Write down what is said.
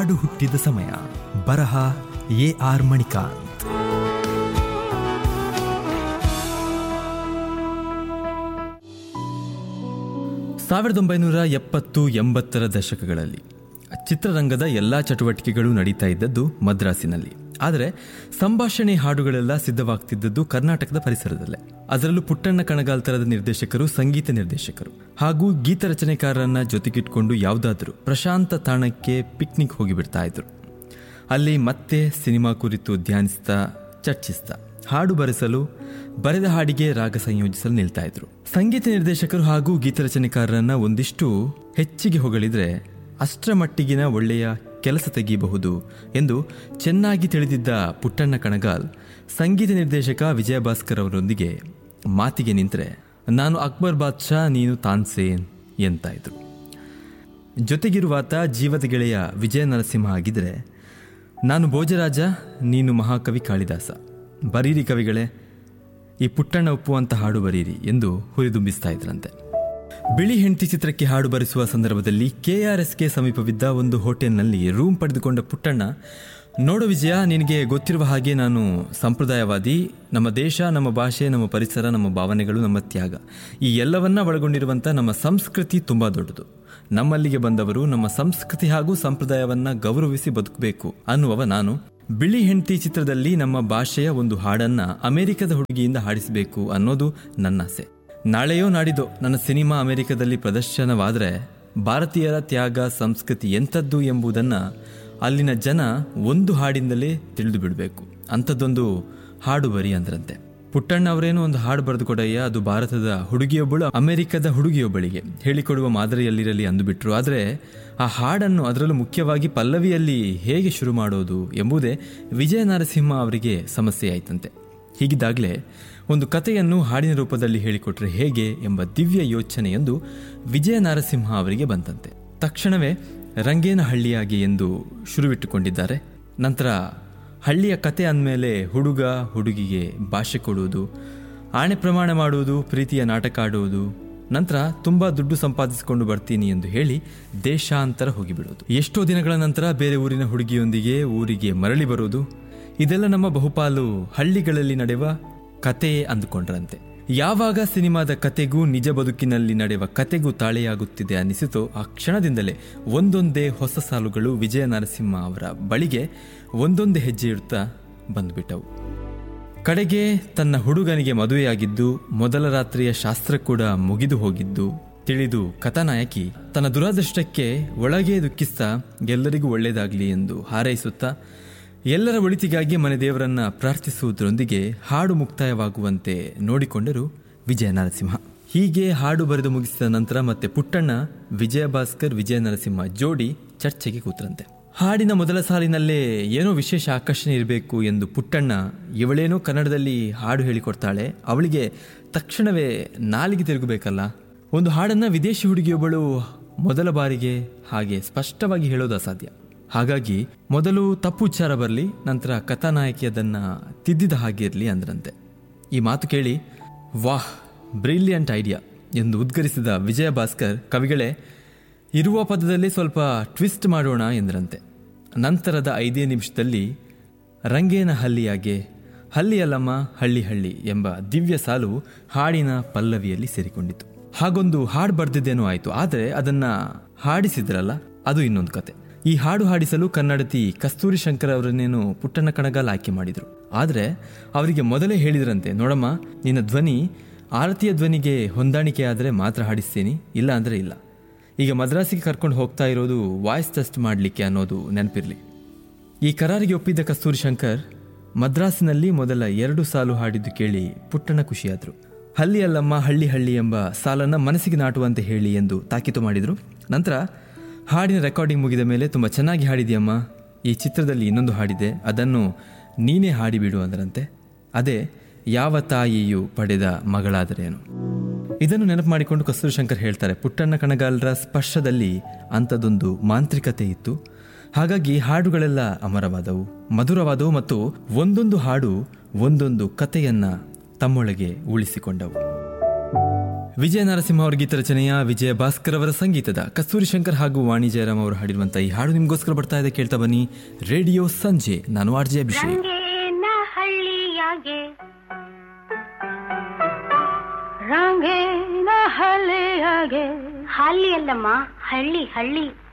ಹಾಡು ಹುಟ್ಟಿದ ಸಮಯ ಬರಹ ಎ ಆರ್ ಮಣಿಕಾಂತ್ ಸಾವಿರದ ಒಂಬೈನೂರ ಎಪ್ಪತ್ತು ಎಂಬತ್ತರ ದಶಕಗಳಲ್ಲಿ ಚಿತ್ರರಂಗದ ಎಲ್ಲ ಚಟುವಟಿಕೆಗಳು ನಡೀತಾ ಇದ್ದದ್ದು ಮದ್ರಾಸಿನಲ್ಲಿ ಆದರೆ ಸಂಭಾಷಣೆ ಹಾಡುಗಳೆಲ್ಲ ಸಿದ್ಧವಾಗ್ತಿದ್ದದ್ದು ಕರ್ನಾಟಕದ ಪರಿಸರದಲ್ಲೇ ಅದರಲ್ಲೂ ಪುಟ್ಟಣ್ಣ ಕಣಗಾಲ್ ತರದ ನಿರ್ದೇಶಕರು ಸಂಗೀತ ನಿರ್ದೇಶಕರು ಹಾಗೂ ಗೀತ ರಚನೆಕಾರರನ್ನ ಜೊತೆಗಿಟ್ಕೊಂಡು ಯಾವುದಾದ್ರೂ ಪ್ರಶಾಂತ ತಾಣಕ್ಕೆ ಪಿಕ್ನಿಕ್ ಹೋಗಿಬಿಡ್ತಾ ಇದ್ರು ಅಲ್ಲಿ ಮತ್ತೆ ಸಿನಿಮಾ ಕುರಿತು ಧ್ಯಾನಿಸ್ತಾ ಚರ್ಚಿಸ್ತಾ ಹಾಡು ಬರೆಸಲು ಬರೆದ ಹಾಡಿಗೆ ರಾಗ ಸಂಯೋಜಿಸಲು ನಿಲ್ತಾ ಇದ್ರು ಸಂಗೀತ ನಿರ್ದೇಶಕರು ಹಾಗೂ ಗೀತ ರಚನೆಕಾರರನ್ನ ಒಂದಿಷ್ಟು ಹೆಚ್ಚಿಗೆ ಹೊಗಳಿದ್ರೆ ಅಷ್ಟರ ಮಟ್ಟಿಗಿನ ಒಳ್ಳೆಯ ಕೆಲಸ ತೆಗೆಯಬಹುದು ಎಂದು ಚೆನ್ನಾಗಿ ತಿಳಿದಿದ್ದ ಪುಟ್ಟಣ್ಣ ಕಣಗಾಲ್ ಸಂಗೀತ ನಿರ್ದೇಶಕ ವಿಜಯ ಭಾಸ್ಕರ್ ಅವರೊಂದಿಗೆ ಮಾತಿಗೆ ನಿಂತರೆ ನಾನು ಅಕ್ಬರ್ ಬಾದ್ಶಾ ನೀನು ತಾನ್ಸೇನ್ ಎಂತ ಇದ್ರು ಜೊತೆಗಿರುವಾತ ಜೀವದ ಗೆಳೆಯ ವಿಜಯ ನರಸಿಂಹ ಆಗಿದ್ರೆ ನಾನು ಭೋಜರಾಜ ನೀನು ಮಹಾಕವಿ ಕಾಳಿದಾಸ ಬರೀರಿ ಕವಿಗಳೇ ಈ ಪುಟ್ಟಣ್ಣ ಒಪ್ಪುವಂತ ಹಾಡು ಬರೀರಿ ಎಂದು ಹುರಿದುಂಬಿಸ್ತಾ ಇದ್ರಂತೆ ಬಿಳಿ ಹೆಂಡತಿ ಚಿತ್ರಕ್ಕೆ ಹಾಡು ಬರೆಸುವ ಸಂದರ್ಭದಲ್ಲಿ ಕೆಆರ್ಎಸ್ಗೆ ಸಮೀಪವಿದ್ದ ಒಂದು ಹೋಟೆಲ್ನಲ್ಲಿ ರೂಮ್ ಪಡೆದುಕೊಂಡ ಪುಟ್ಟಣ್ಣ ನೋಡು ವಿಜಯ ನಿನಗೆ ಗೊತ್ತಿರುವ ಹಾಗೆ ನಾನು ಸಂಪ್ರದಾಯವಾದಿ ನಮ್ಮ ದೇಶ ನಮ್ಮ ಭಾಷೆ ನಮ್ಮ ಪರಿಸರ ನಮ್ಮ ಭಾವನೆಗಳು ನಮ್ಮ ತ್ಯಾಗ ಈ ಎಲ್ಲವನ್ನ ಒಳಗೊಂಡಿರುವಂಥ ನಮ್ಮ ಸಂಸ್ಕೃತಿ ತುಂಬ ದೊಡ್ಡದು ನಮ್ಮಲ್ಲಿಗೆ ಬಂದವರು ನಮ್ಮ ಸಂಸ್ಕೃತಿ ಹಾಗೂ ಸಂಪ್ರದಾಯವನ್ನ ಗೌರವಿಸಿ ಬದುಕಬೇಕು ಅನ್ನುವವ ನಾನು ಬಿಳಿ ಹೆಂಡತಿ ಚಿತ್ರದಲ್ಲಿ ನಮ್ಮ ಭಾಷೆಯ ಒಂದು ಹಾಡನ್ನ ಅಮೆರಿಕದ ಹುಡುಗಿಯಿಂದ ಹಾಡಿಸಬೇಕು ಅನ್ನೋದು ನನ್ನ ಆಸೆ ನಾಳೆಯೋ ನಾಡಿದೋ ನನ್ನ ಸಿನಿಮಾ ಅಮೆರಿಕದಲ್ಲಿ ಪ್ರದರ್ಶನವಾದರೆ ಭಾರತೀಯರ ತ್ಯಾಗ ಸಂಸ್ಕೃತಿ ಎಂಥದ್ದು ಎಂಬುದನ್ನ ಅಲ್ಲಿನ ಜನ ಒಂದು ಹಾಡಿಂದಲೇ ತಿಳಿದು ಬಿಡಬೇಕು ಅಂಥದ್ದೊಂದು ಹಾಡು ಬರಿ ಅಂದ್ರಂತೆ ಪುಟ್ಟಣ್ಣ ಅವರೇನೋ ಒಂದು ಹಾಡು ಬರೆದು ಕೊಡಯ್ಯ ಅದು ಭಾರತದ ಹುಡುಗಿಯೊಬ್ಬಳು ಅಮೆರಿಕದ ಹುಡುಗಿಯೊಬ್ಬಳಿಗೆ ಹೇಳಿಕೊಡುವ ಮಾದರಿಯಲ್ಲಿರಲಿ ಅಂದುಬಿಟ್ರು ಆದರೆ ಆ ಹಾಡನ್ನು ಅದರಲ್ಲೂ ಮುಖ್ಯವಾಗಿ ಪಲ್ಲವಿಯಲ್ಲಿ ಹೇಗೆ ಶುರು ಮಾಡೋದು ಎಂಬುದೇ ವಿಜಯ ನರಸಿಂಹ ಅವರಿಗೆ ಸಮಸ್ಯೆ ಆಯ್ತಂತೆ ಹೀಗಿದ್ದಾಗಲೇ ಒಂದು ಕಥೆಯನ್ನು ಹಾಡಿನ ರೂಪದಲ್ಲಿ ಹೇಳಿಕೊಟ್ರೆ ಹೇಗೆ ಎಂಬ ದಿವ್ಯ ಯೋಚನೆಯೊಂದು ವಿಜಯ ನರಸಿಂಹ ಅವರಿಗೆ ಬಂತಂತೆ ತಕ್ಷಣವೇ ರಂಗೇನ ಹಳ್ಳಿಯಾಗಿ ಎಂದು ಶುರುವಿಟ್ಟುಕೊಂಡಿದ್ದಾರೆ ನಂತರ ಹಳ್ಳಿಯ ಕತೆ ಅಂದಮೇಲೆ ಹುಡುಗ ಹುಡುಗಿಗೆ ಭಾಷೆ ಕೊಡುವುದು ಆಣೆ ಪ್ರಮಾಣ ಮಾಡುವುದು ಪ್ರೀತಿಯ ನಾಟಕ ಆಡುವುದು ನಂತರ ತುಂಬಾ ದುಡ್ಡು ಸಂಪಾದಿಸಿಕೊಂಡು ಬರ್ತೀನಿ ಎಂದು ಹೇಳಿ ದೇಶಾಂತರ ಹೋಗಿಬಿಡೋದು ಎಷ್ಟೋ ದಿನಗಳ ನಂತರ ಬೇರೆ ಊರಿನ ಹುಡುಗಿಯೊಂದಿಗೆ ಊರಿಗೆ ಮರಳಿ ಬರುವುದು ಇದೆಲ್ಲ ನಮ್ಮ ಬಹುಪಾಲು ಹಳ್ಳಿಗಳಲ್ಲಿ ನಡೆಯುವ ಕತೆಯೇ ಅಂದುಕೊಂಡ್ರಂತೆ ಯಾವಾಗ ಸಿನಿಮಾದ ಕತೆಗೂ ನಿಜ ಬದುಕಿನಲ್ಲಿ ನಡೆಯುವ ಕತೆಗೂ ತಾಳೆಯಾಗುತ್ತಿದೆ ಅನಿಸಿತೋ ಆ ಕ್ಷಣದಿಂದಲೇ ಒಂದೊಂದೇ ಹೊಸ ಸಾಲುಗಳು ವಿಜಯ ನರಸಿಂಹ ಅವರ ಬಳಿಗೆ ಒಂದೊಂದೇ ಹೆಜ್ಜೆ ಇಡುತ್ತಾ ಬಂದ್ಬಿಟ್ಟವು ಕಡೆಗೆ ತನ್ನ ಹುಡುಗನಿಗೆ ಮದುವೆಯಾಗಿದ್ದು ಮೊದಲ ರಾತ್ರಿಯ ಶಾಸ್ತ್ರ ಕೂಡ ಮುಗಿದು ಹೋಗಿದ್ದು ತಿಳಿದು ಕಥಾನಾಯಕಿ ತನ್ನ ದುರಾದೃಷ್ಟಕ್ಕೆ ಒಳಗೆ ದುಃಖಿಸ್ತಾ ಎಲ್ಲರಿಗೂ ಒಳ್ಳೆಯದಾಗಲಿ ಎಂದು ಹಾರೈಸುತ್ತಾ ಎಲ್ಲರ ಒಳಿತಿಗಾಗಿ ಮನೆ ದೇವರನ್ನ ಪ್ರಾರ್ಥಿಸುವುದರೊಂದಿಗೆ ಹಾಡು ಮುಕ್ತಾಯವಾಗುವಂತೆ ನೋಡಿಕೊಂಡರು ವಿಜಯ ನರಸಿಂಹ ಹೀಗೆ ಹಾಡು ಬರೆದು ಮುಗಿಸಿದ ನಂತರ ಮತ್ತೆ ಪುಟ್ಟಣ್ಣ ವಿಜಯ ಭಾಸ್ಕರ್ ವಿಜಯ ನರಸಿಂಹ ಜೋಡಿ ಚರ್ಚೆಗೆ ಕೂತರಂತೆ ಹಾಡಿನ ಮೊದಲ ಸಾಲಿನಲ್ಲೇ ಏನೋ ವಿಶೇಷ ಆಕರ್ಷಣೆ ಇರಬೇಕು ಎಂದು ಪುಟ್ಟಣ್ಣ ಇವಳೇನೋ ಕನ್ನಡದಲ್ಲಿ ಹಾಡು ಹೇಳಿಕೊಡ್ತಾಳೆ ಅವಳಿಗೆ ತಕ್ಷಣವೇ ನಾಲಿಗೆ ತಿರುಗಬೇಕಲ್ಲ ಒಂದು ಹಾಡನ್ನ ವಿದೇಶಿ ಹುಡುಗಿಯೊಬ್ಬಳು ಮೊದಲ ಬಾರಿಗೆ ಹಾಗೆ ಸ್ಪಷ್ಟವಾಗಿ ಹೇಳೋದು ಅಸಾಧ್ಯ ಹಾಗಾಗಿ ಮೊದಲು ತಪ್ಪು ಉಚ್ಚಾರ ಬರಲಿ ನಂತರ ಕಥಾನಾಯಕಿ ಅದನ್ನ ತಿದ್ದಿದ ಹಾಗೆ ಇರಲಿ ಅಂದ್ರಂತೆ ಈ ಮಾತು ಕೇಳಿ ವಾಹ್ ಬ್ರಿಲಿಯಂಟ್ ಐಡಿಯಾ ಎಂದು ಉದ್ಗರಿಸಿದ ವಿಜಯ ಭಾಸ್ಕರ್ ಕವಿಗಳೇ ಇರುವ ಪದದಲ್ಲಿ ಸ್ವಲ್ಪ ಟ್ವಿಸ್ಟ್ ಮಾಡೋಣ ಎಂದ್ರಂತೆ ನಂತರದ ಐದೇ ನಿಮಿಷದಲ್ಲಿ ರಂಗೇನ ಹಲ್ಲಿಯಾಗೆ ಹಲ್ಲಿಯಲ್ಲಮ್ಮ ಹಳ್ಳಿ ಹಳ್ಳಿ ಎಂಬ ದಿವ್ಯ ಸಾಲು ಹಾಡಿನ ಪಲ್ಲವಿಯಲ್ಲಿ ಸೇರಿಕೊಂಡಿತು ಹಾಗೊಂದು ಹಾಡು ಬರ್ದಿದ್ದೇನೋ ಆಯಿತು ಆದರೆ ಅದನ್ನ ಹಾಡಿಸಿದ್ರಲ್ಲ ಅದು ಇನ್ನೊಂದು ಕತೆ ಈ ಹಾಡು ಹಾಡಿಸಲು ಕನ್ನಡತಿ ಕಸ್ತೂರಿ ಶಂಕರ್ ಅವರನ್ನೇನು ಪುಟ್ಟಣ್ಣ ಕಣಗಾಲ್ ಆಯ್ಕೆ ಮಾಡಿದ್ರು ಆದರೆ ಅವರಿಗೆ ಮೊದಲೇ ಹೇಳಿದ್ರಂತೆ ನೋಡಮ್ಮ ನಿನ್ನ ಧ್ವನಿ ಆರತಿಯ ಧ್ವನಿಗೆ ಹೊಂದಾಣಿಕೆ ಆದರೆ ಮಾತ್ರ ಹಾಡಿಸ್ತೀನಿ ಇಲ್ಲ ಅಂದರೆ ಇಲ್ಲ ಈಗ ಮದ್ರಾಸಿಗೆ ಕರ್ಕೊಂಡು ಹೋಗ್ತಾ ಇರೋದು ವಾಯ್ಸ್ ಟೆಸ್ಟ್ ಮಾಡಲಿಕ್ಕೆ ಅನ್ನೋದು ನೆನಪಿರಲಿ ಈ ಕರಾರಿಗೆ ಒಪ್ಪಿದ್ದ ಕಸ್ತೂರಿ ಶಂಕರ್ ಮದ್ರಾಸಿನಲ್ಲಿ ಮೊದಲ ಎರಡು ಸಾಲು ಹಾಡಿದ್ದು ಕೇಳಿ ಪುಟ್ಟಣ್ಣ ಖುಷಿಯಾದರು ಹಳ್ಳಿ ಅಲ್ಲಮ್ಮ ಹಳ್ಳಿ ಹಳ್ಳಿ ಎಂಬ ಸಾಲನ್ನ ಮನಸ್ಸಿಗೆ ನಾಟುವಂತೆ ಹೇಳಿ ಎಂದು ತಾಕೀತು ಮಾಡಿದರು ನಂತರ ಹಾಡಿನ ರೆಕಾರ್ಡಿಂಗ್ ಮುಗಿದ ಮೇಲೆ ತುಂಬ ಚೆನ್ನಾಗಿ ಹಾಡಿದೆಯಮ್ಮ ಈ ಚಿತ್ರದಲ್ಲಿ ಇನ್ನೊಂದು ಹಾಡಿದೆ ಅದನ್ನು ನೀನೇ ಹಾಡಿಬಿಡು ಅಂದರಂತೆ ಅದೇ ಯಾವ ತಾಯಿಯು ಪಡೆದ ಮಗಳಾದರೇನು ಇದನ್ನು ನೆನಪು ಮಾಡಿಕೊಂಡು ಕಸ್ತೂರಿ ಶಂಕರ್ ಹೇಳ್ತಾರೆ ಪುಟ್ಟಣ್ಣ ಕಣಗಾಲರ ಸ್ಪರ್ಶದಲ್ಲಿ ಅಂಥದ್ದೊಂದು ಮಾಂತ್ರಿಕತೆ ಇತ್ತು ಹಾಗಾಗಿ ಹಾಡುಗಳೆಲ್ಲ ಅಮರವಾದವು ಮಧುರವಾದವು ಮತ್ತು ಒಂದೊಂದು ಹಾಡು ಒಂದೊಂದು ಕಥೆಯನ್ನ ತಮ್ಮೊಳಗೆ ಉಳಿಸಿಕೊಂಡವು ವಿಜಯ ನರಸಿಂಹ ಅವರ ಗೀತ ರಚನೆಯ ವಿಜಯ ಭಾಸ್ಕರ್ ಅವರ ಸಂಗೀತದ ಕಸ್ತೂರಿ ಶಂಕರ್ ಹಾಗೂ ವಾಣಿ ಜಯರಾಮ್ ಅವರು ಹಾಡಿರುವಂತಹ ಈ ಹಾಡು ನಿಮಗೋಸ್ಕರ ಬರ್ತಾ ಇದೆ ಕೇಳ್ತಾ ಬನ್ನಿ ರೇಡಿಯೋ ಸಂಜೆ ನಾನು ಆರ್ ಜೆ ಅಭಿಷೇಕ್ ರಂಗೇನ ಹಳ್ಳಿಯಾಗೆ ರಂಗೇನ ಹಳ್ಳಿಯಾಗೆ ಹಳ್ಳಿ ಅಲ್ಲಮ್ಮ ಹಳ್ಳಿ ಹಳ್ಳಿ